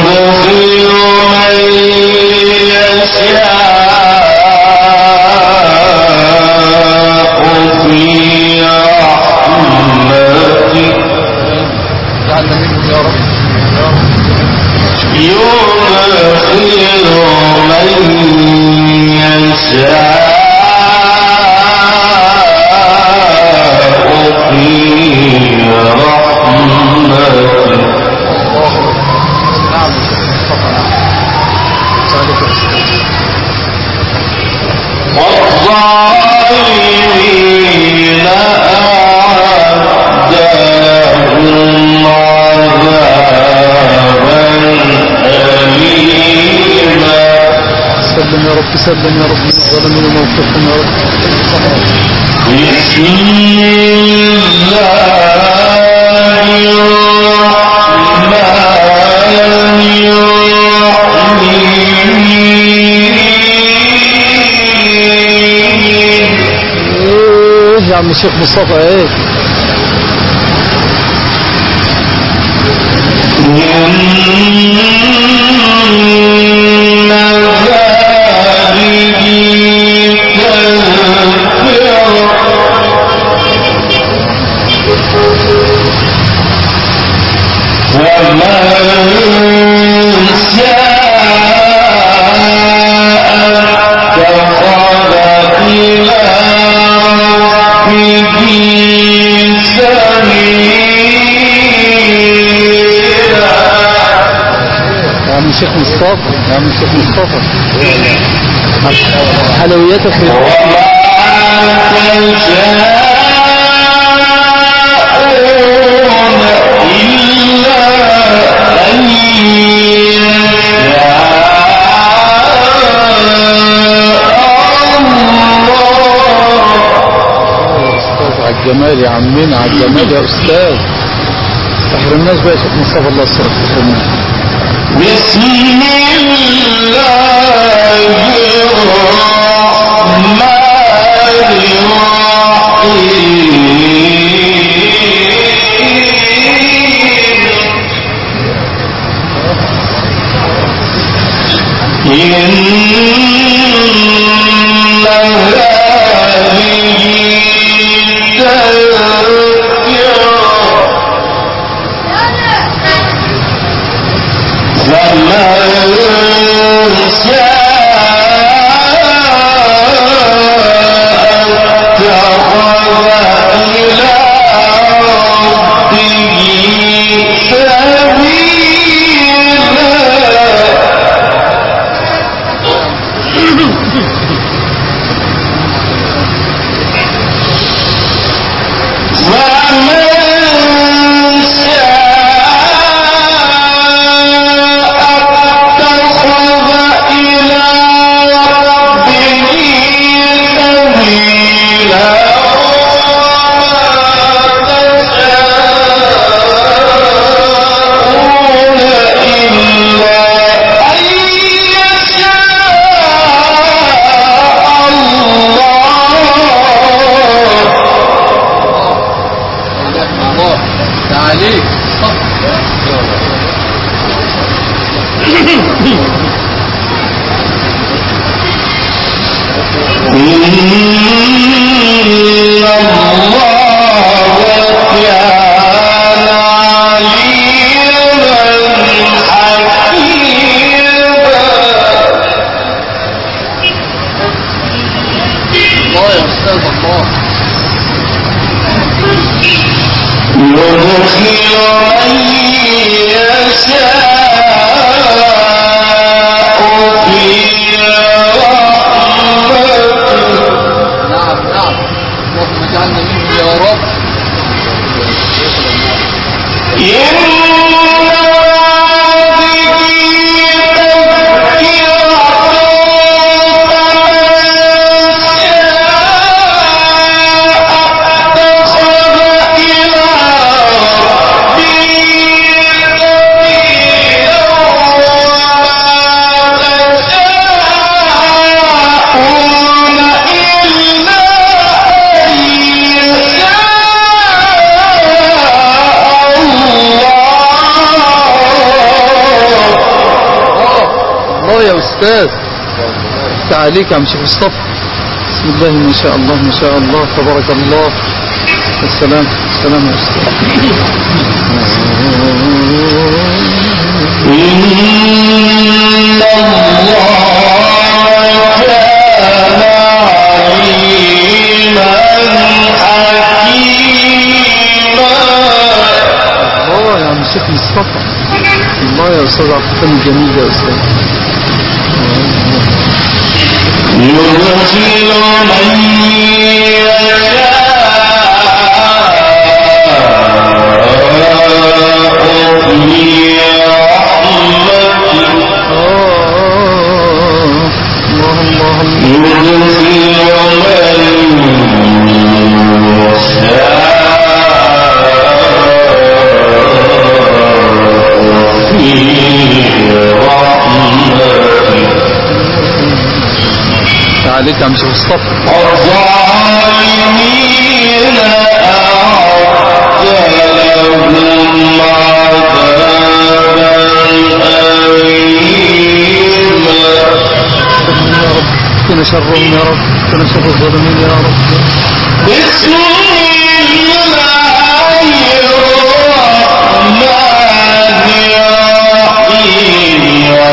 سلم يا رب ظلمنا موقفنا يا رب بسم الله ايه يا عم الشيخ مصطفى ايه يا عم الشيخ مصطفى يا عم الشيخ مصطفى حلوياتك في يا استاذ على الجمال يا عمنا على الجمال يا استاذ تحرمناش بقى يا شيخ مصطفى الله يسترك تحرمناش بسم الله الرحمن الرحيم إن هذه تذكرة فمن شاء اتخذ إلى ربه سبيلا ومن شاء اه يا استاذ تعاليك يا عم شيخ مصطفى بسم الله ما شاء الله ما شاء الله تبارك الله السلام السلام يا استاذ إن الله كان عليما حكيما الله يا عم شيخ مصطفى الله يا استاذ عبد الفتاح الجميل يا استاذ يرسل من يشاء في رحمته آه الله الله الله تعاليك يا عم شيخ مصطفى الظالمين أعد لهم عذابا أليما يا رب كنا شرهم يا رب كنا شر الظالمين يا رب بسم الله الرحمن الرحيم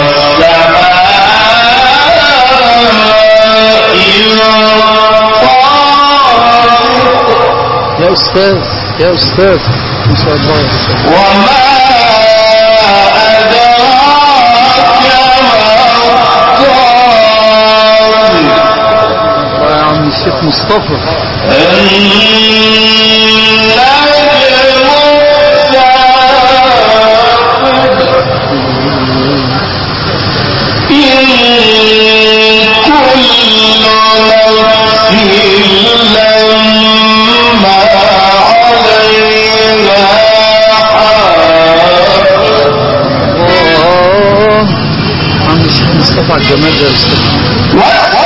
والسماء والطارق يا استاذ يا استاذ ما شاء الله يا استاذ وما أدراك ما الطارق الله يا عم الشيخ مصطفى الله عم الشيخ مصطفى على الجمال ده يا استاذ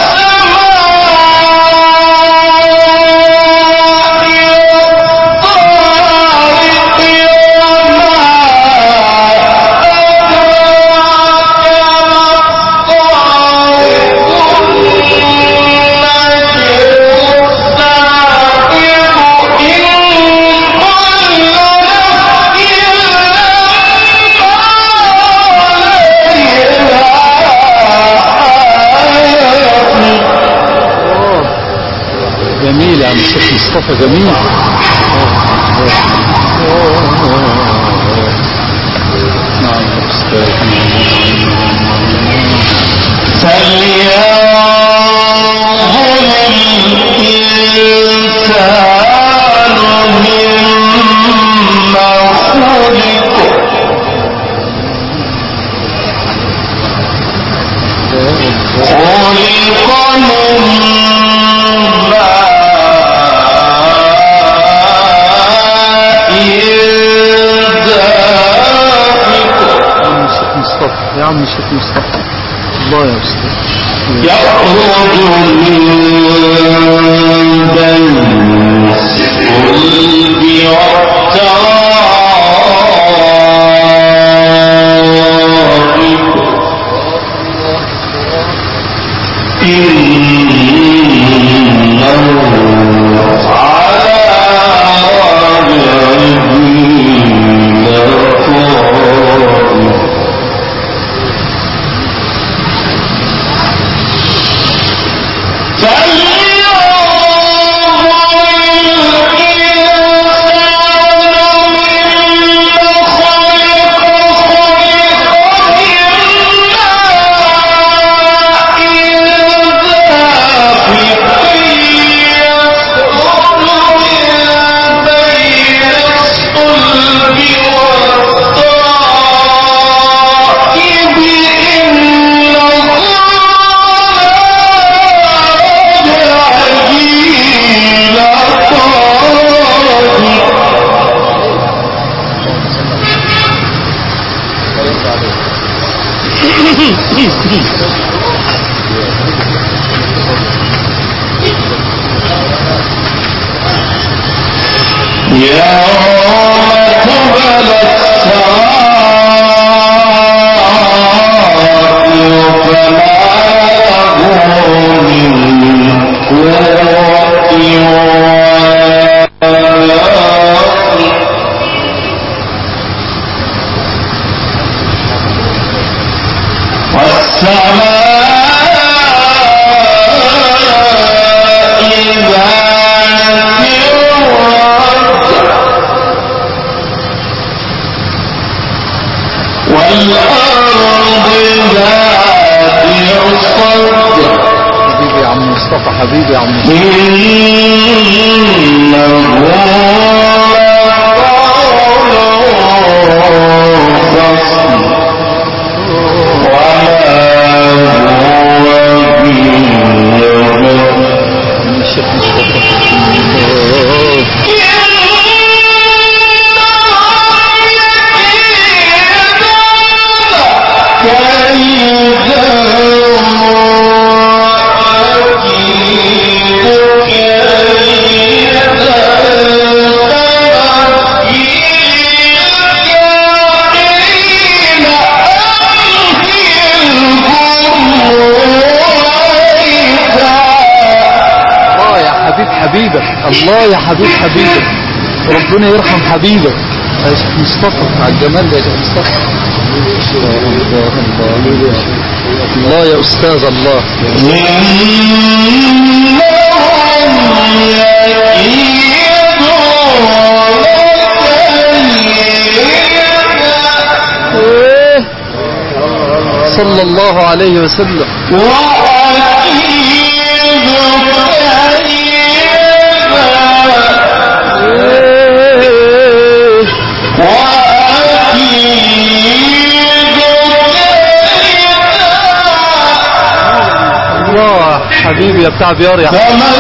آه. جميل يا عم الشيخ مصطفى جميل نعم يا استاذ خلق من ماء دافق يا عم الشيخ مصطفى يا عم الشيخ مصطفى الله يا استاذ يخرج من بين الصلب والترائب إنه على رجعه لقادر يوم تبلى السرائر حبيبي يا عم مصطفى حبيبي يا عم مصطفى إنه لقول فصل وما هو بالنذر الشيخ مصطفى أوه. الله يا حبيب حبيبك الله يا حبيب حبيبك ربنا يرحم حبيبك يا شيخ مصطفى على الجمال ده يا شيخ مصطفى الله الله الله الله يا استاذ الله إيه؟ صلى الله عليه وسلم إيه؟ الله حبيبي يا بتاع بيار يا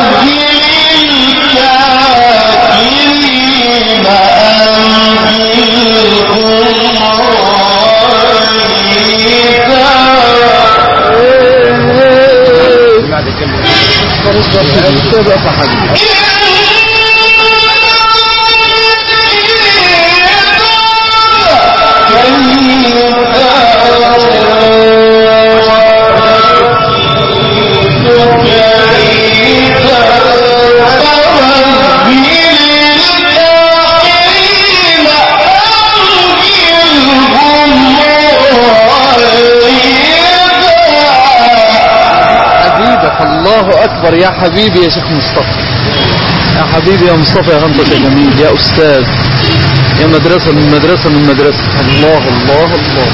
حبيبك الله أكبر يا حبيبي يا شيخ مصطفى يا حبيبي يا مصطفى يا غنطة يا جميل يا أستاذ يا مدرسة من مدرسة من مدرسة الله الله الله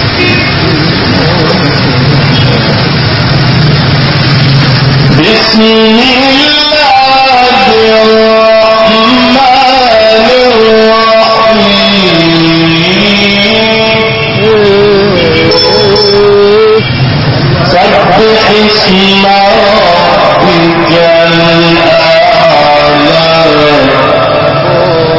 بسم الله الرحمن الرحيم سبح اسم ربك الأعلى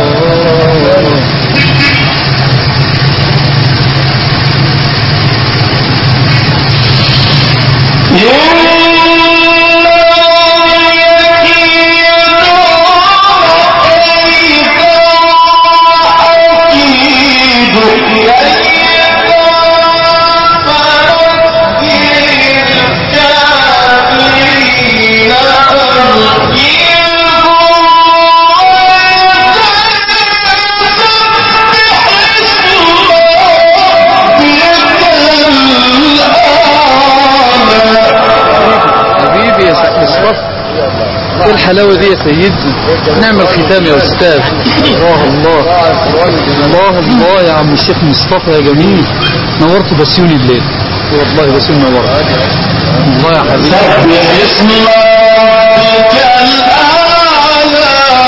حبيبي يا شيخ مصطفى ايه الحلاوة دي يا سيدي نعمل ختام يا أستاذ الله الله الله الله يا عم الشيخ مصطفى يا جميل نورت بسيوني الليل والله بسيوني نورت الله يا حبيبي سبح اسم ربك الأعلى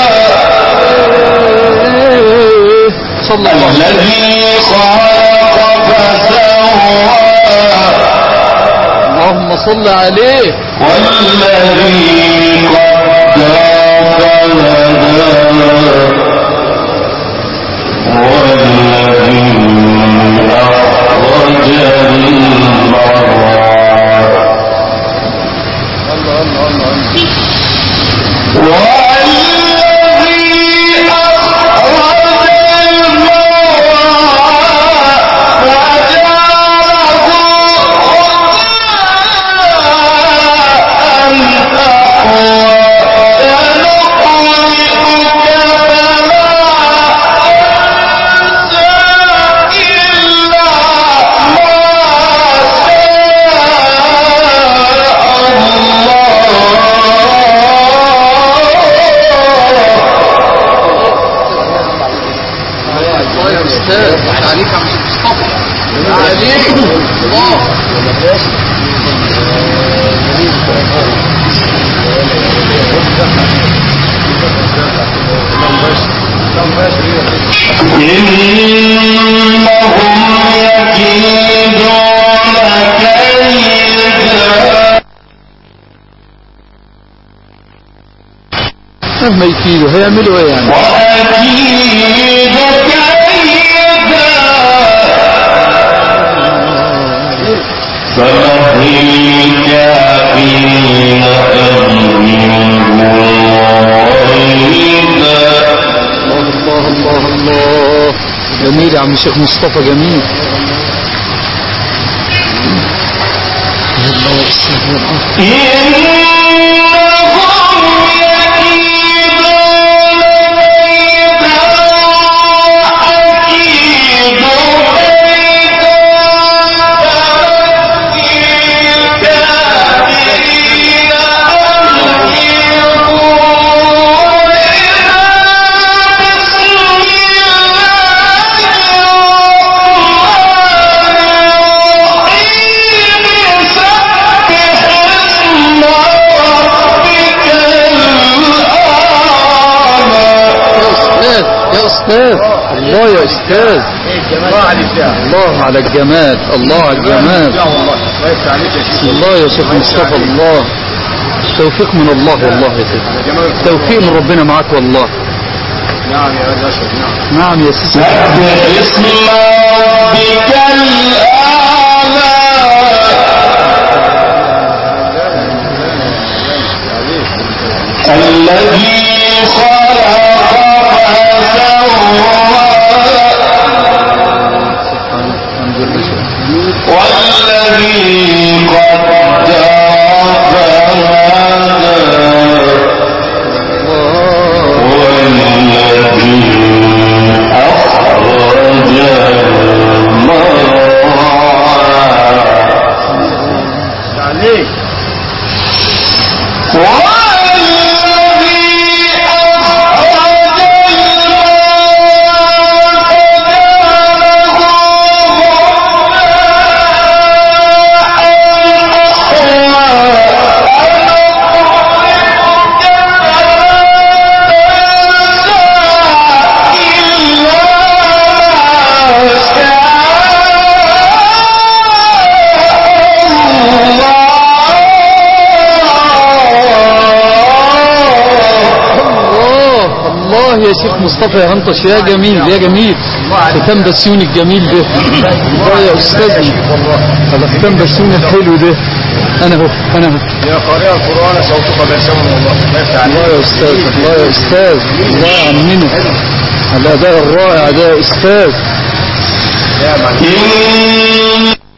صلى الله عليه وسلم الذي خلق فسوى اللهم صل عليه والذي قدر فهدى والذي أخرج المرعى والذي أخرج المرعى فجعله إنهم يكيدون كيدا مهما يكيدوا هيعملوا ايه يعني وأكيد كيدا فمهل الكافرين أمهلهم رويدا الله الله الله جميل يا عم الشيخ مصطفى جميل الله يستر إنهم يكيدون كيدا أكيد كيدا الكافرين أمهلهم يا استاذ يا استاذ الله يا استاذ الله على الجمال الله على الجمال الله يا شيخ مصطفى الله توفيق من الله والله يا سيدي توفيق من ربنا معاك والله نعم يا باشا نعم نعم يا سيدي سبح اسم ربك الأعلى الذي خلق فسوى الحمد لله والذي قدر فهدى والذي أخرج المرعى عليك والذي أخرج الله الله يا شيخ مصطفى يا هنطش يا جميل يا جميل ختام بسيوني الجميل ده الله يا استاذي على ختام بسيوني الحلو ده انا اهو انا اهو يا قارئ القرآن صوتك بسام والله الله يفتح عليك الله يا استاذ الله يا استاذ الله يا عمنا على الاداء الرائع ده يا استاذ يا معلم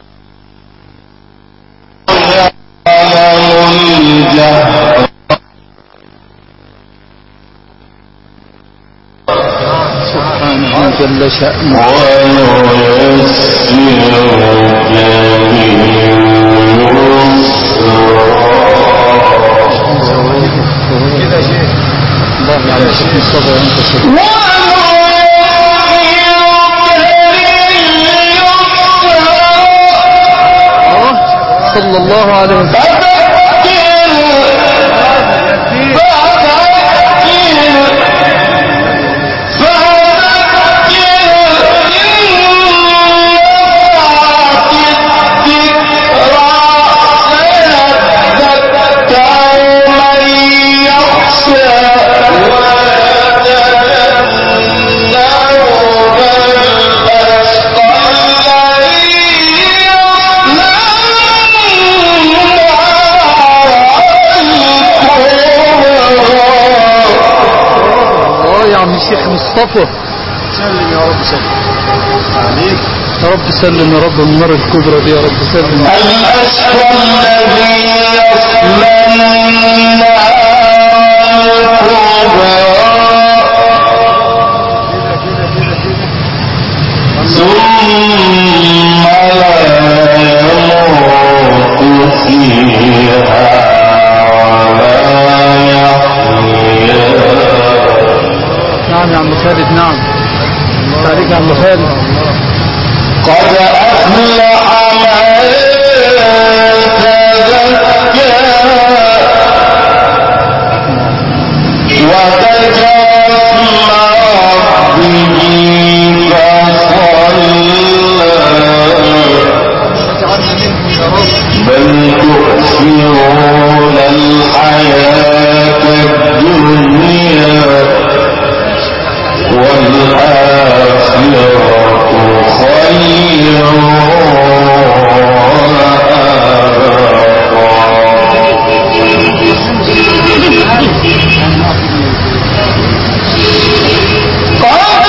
سبحانه جل شأنه كده يا شيخ الله يا شيخ مصطفى يا انت شيخ آه، صلى الله عليه وسلم اه يا عم الشيخ مصطفى سلم يا رب سلم عليك يا رب سلم يا رب من النار الكبرى دي يا رب سلم الأسفل الذي يصلى النار الكبرى ثم لا يموت فيها ولا يحيا نعم يا عم خالد نعم عليك يا عم خالد قد أفلح من بل تؤثرون الحياة الدنيا والآخرة خير وأبقى قد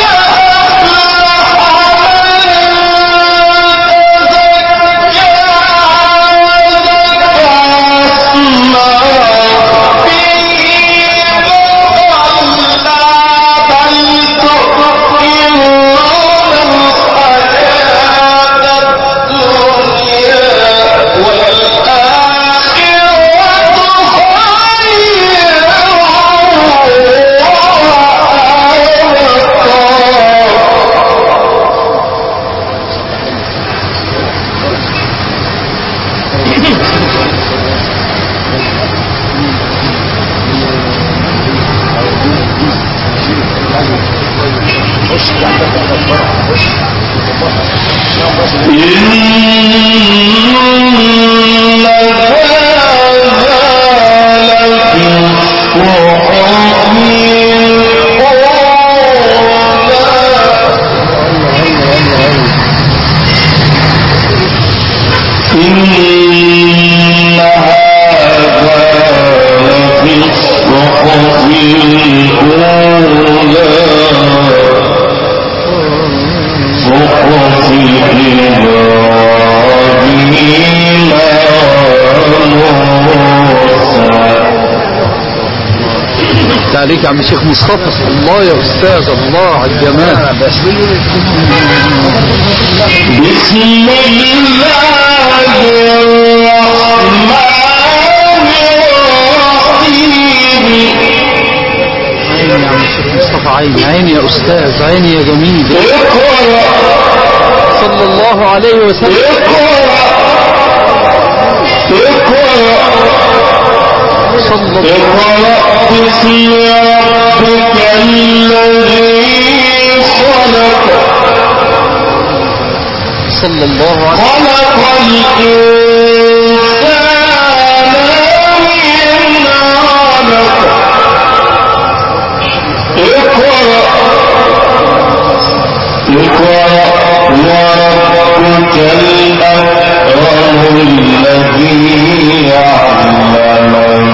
إن هذا لفي الصحف الأولى إن هذا لفي الصحف الأولى صحف إبراهيم وموسى تعليق يا عم الشيخ مصطفى الله يا استاذ الله على الجمال بسم الله الرحمن الرحيم عيني يا عم الشيخ مصطفى عيني عيني يا استاذ عيني يا جميل اقرأ صلى الله عليه وسلم اقرأ اقرأ صلى الله اقرأ باسم ربك الذي خلق صلى الله عليه خلق الإنسان من علق اقرأ اقرأ وربك الأكرم الذي علم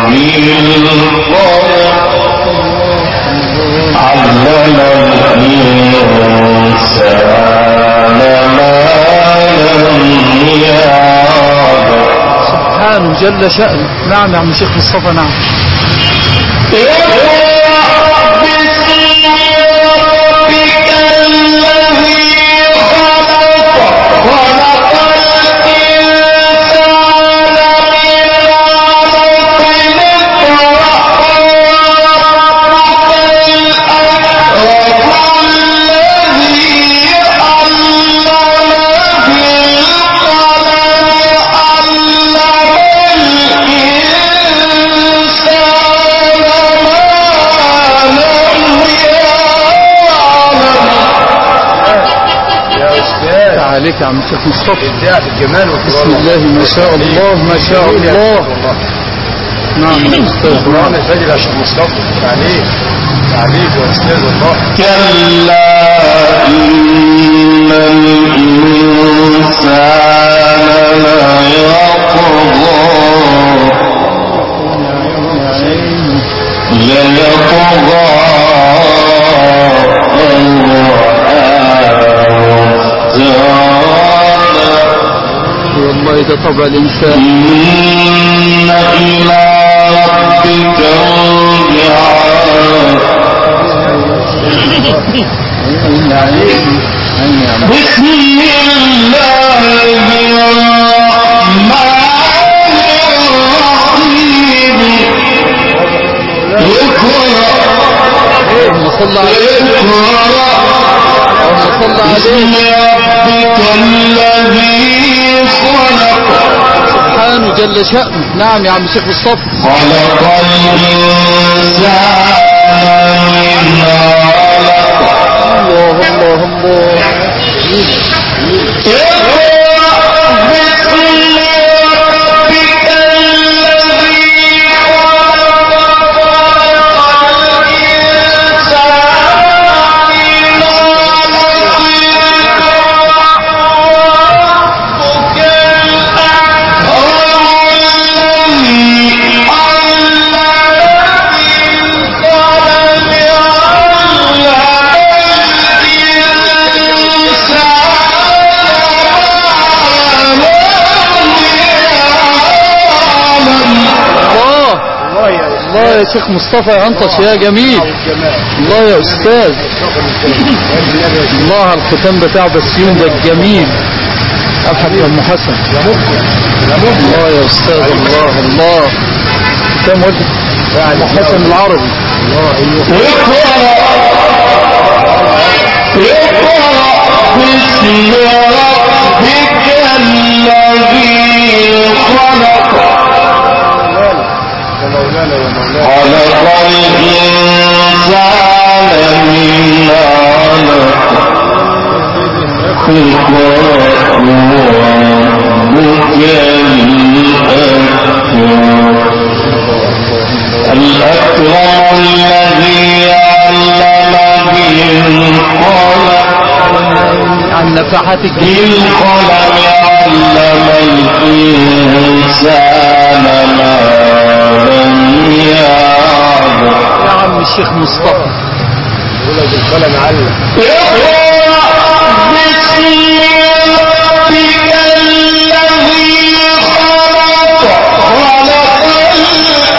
بالقلم علم الإنسان ما لم يعلم سبحانه جل شأنه نعم يا عم الشيخ مصطفى نعم اقرأ باسم ربك الذي خلق خلق الإنسان من علق اقرأ وربك الأكرم الذي علم بالقلم علم الإنسان ما لم يا استاذ عليك يا عم الشيخ مصطفى ابداع في الجمال بسم الله ما شاء الله ما شاء الله نعم يا استاذ القرآن نعم الفجر يا شيخ مصطفى تعليق تعليق يا استاذ والله كلا إن الإنسان ليطغى ليطغى أن رآه استغنى والله ده طبع الإنسان إن إلى ربك الرجعى بسم الله الرحمن الرحيم اقرأ اللهم صل عليه اقرأ اللهم صل بسم عليه ربك الذي خلق سبحانه جل شأنه نعم يا عم الشيخ مصطفى خلق الإنسان من علق الله الله الله اقرأ باسم يا شيخ مصطفى يا انطش يا جميل الله يا استاذ الله على الختام بتاع بسيون ده الجميل اضحك يا ام حسن الله يا استاذ الله الله ختام وجه ام حسن العربي اقرأ باسم ربك الذي خلق يا مولانا يا مولانا خلق الإنسان من علق اقرأ ربك الأكرم الأكرم الذي علم بالقلم عن نفحات الجميل بالقلم علم الإنسان ما لم يعلم يا عم الشيخ مصطفى يقول لك القلم علم اقرأ باسم ربك الذي خلق خلق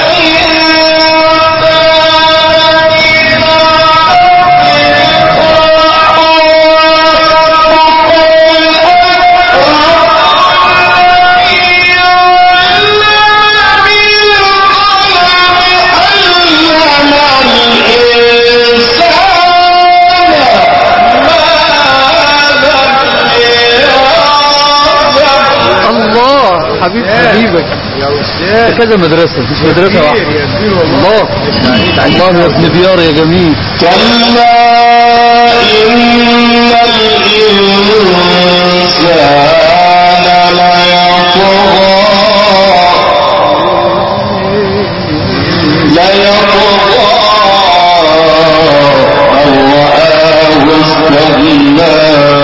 الله حبيب حبيبك يا ده استاذ كذا مدرسة مش مدرسة واحدة كبير يا كبير والله الله الله يا ابن ديار يا جميل كلا إن الإنسان ليطغى ليطغى أن رآه استغنى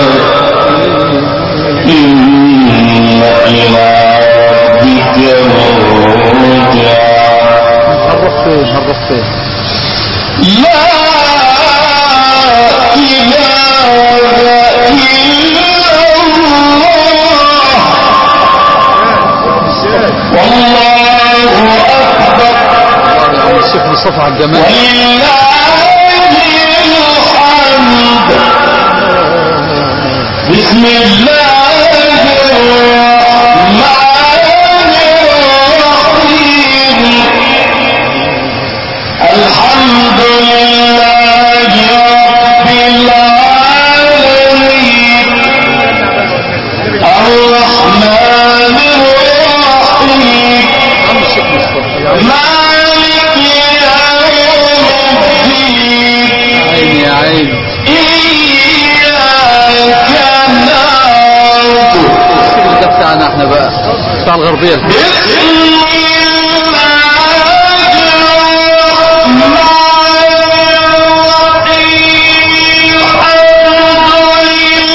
إن إلى ربك الرجعى هنروح فين هنروح فين لا إله إلا الله والله أكبر الله يا عم الشيخ مصطفى على الجمال ولله الحمد بسم الله الرحمن الرحيم الحمد لله رب العالمين الرحمن الرحيم عم الشيخ مصطفى مالك يوم الدين عيني يا عيني إياك نعبد الشغل ده بتاعنا احنا بقى بتاع الغربية بسم الله الرحمن الرحيم الحمد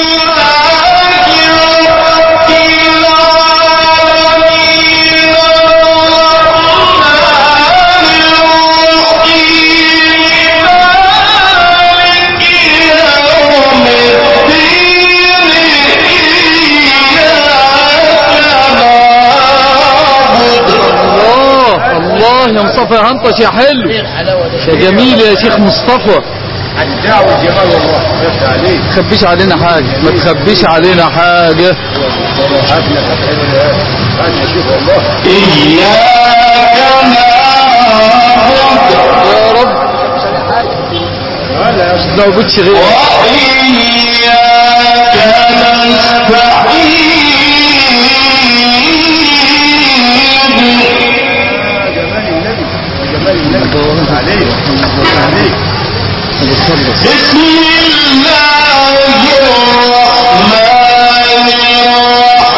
لله رب العالمين الرحمن الرحيم مالك يوم الدين إياك نعبد الله الله يا مصطفى يا هنطش يا حلو يا جميل يا شيخ مصطفى الدعوة والجمال والله يفتح عليك ما تخبيش علينا حاجة ما تخبيش علينا حاجة هات لك الحلو ده هات يا شيخ والله إياك نعبد يا رب هلا يا استاذ ما وجدش غيرك وإياك نستعين جمال النبي جمال النبي عليك عليك بسم الله الرحمن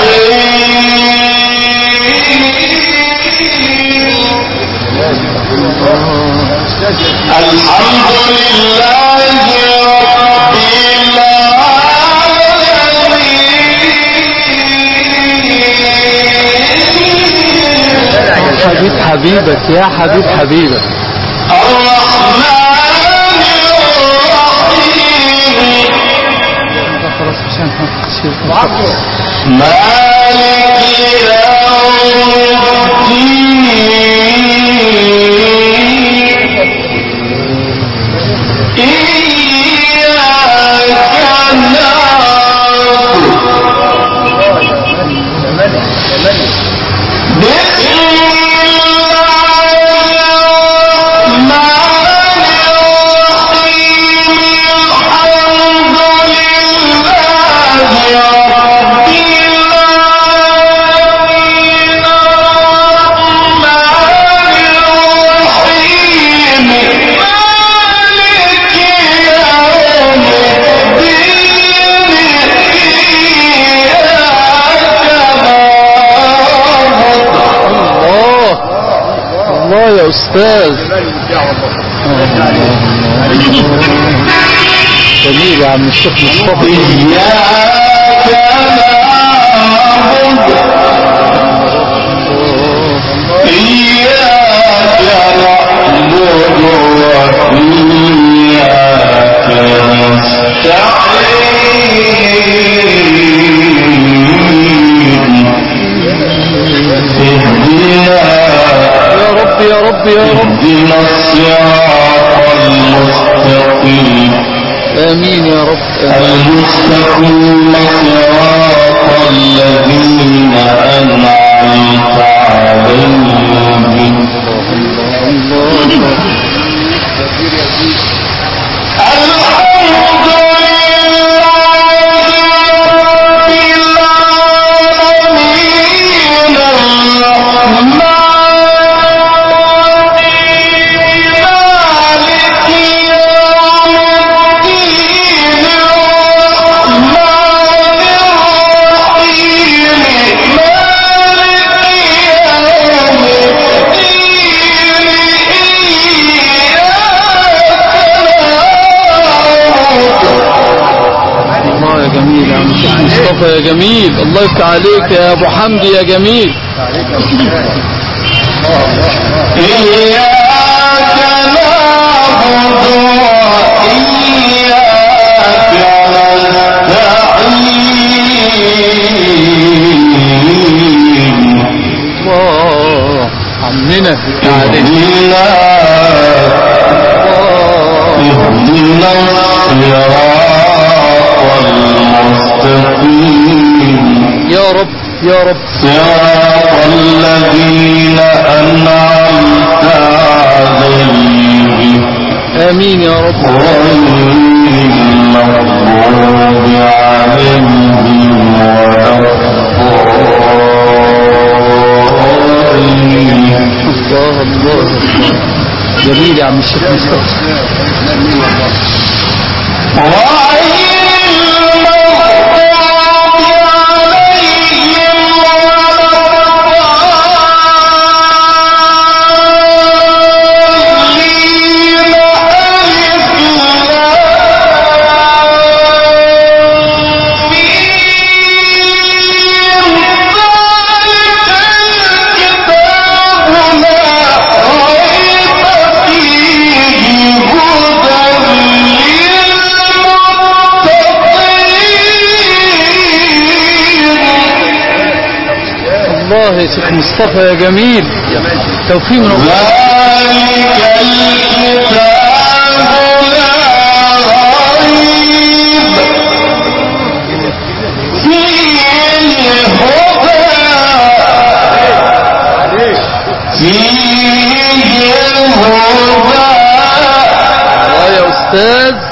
الرحيم استاذ الحمد لله رب العالمين حبيب حبيبك يا حبيب حبيبك الرحمن الرحيم خلاص مش هنحط شيء مالك يوم الدين الله يا أستاذ جميل يا عم الشيخ مصطفى إياك نعبد إياك نعبد وإياك نستعين اهدنا يا رب يا رب يا رب اهدنا الصراط المستقيم آمين يا رب آمين المستقيم صراط الذين أنعمت عليهم الله الحمد لله رب العالمين الرحمن الرحيم مالك يوم الدين الرحمن الرحيم مالك يوم الدين إياك نعبد الله يا جميل يا عم الشيخ مصطفى يا جميل الله يفتح عليك يا ابو حمدي يا جميل إياك نعبد وإياك نستعين الله عمنا يفتح عليك اهدنا اهدنا الصراط المستقيم يا رب يا رب صراط الذين أنعمت عليهم آمين يا رب غير المغضوب عليهم ولا الضالين الله الله جميل يا عم الشيخ مصطفى غير المغضوب عليهم ولا الضالين ألف لام ميم ذلك الكتاب لا ريب فيه هدى للمتقين الله يا شيخ مصطفى يا جميل توفيق من الله ذلك الكتاب لا ريب فيه هدى فيه هدى الله يا أستاذ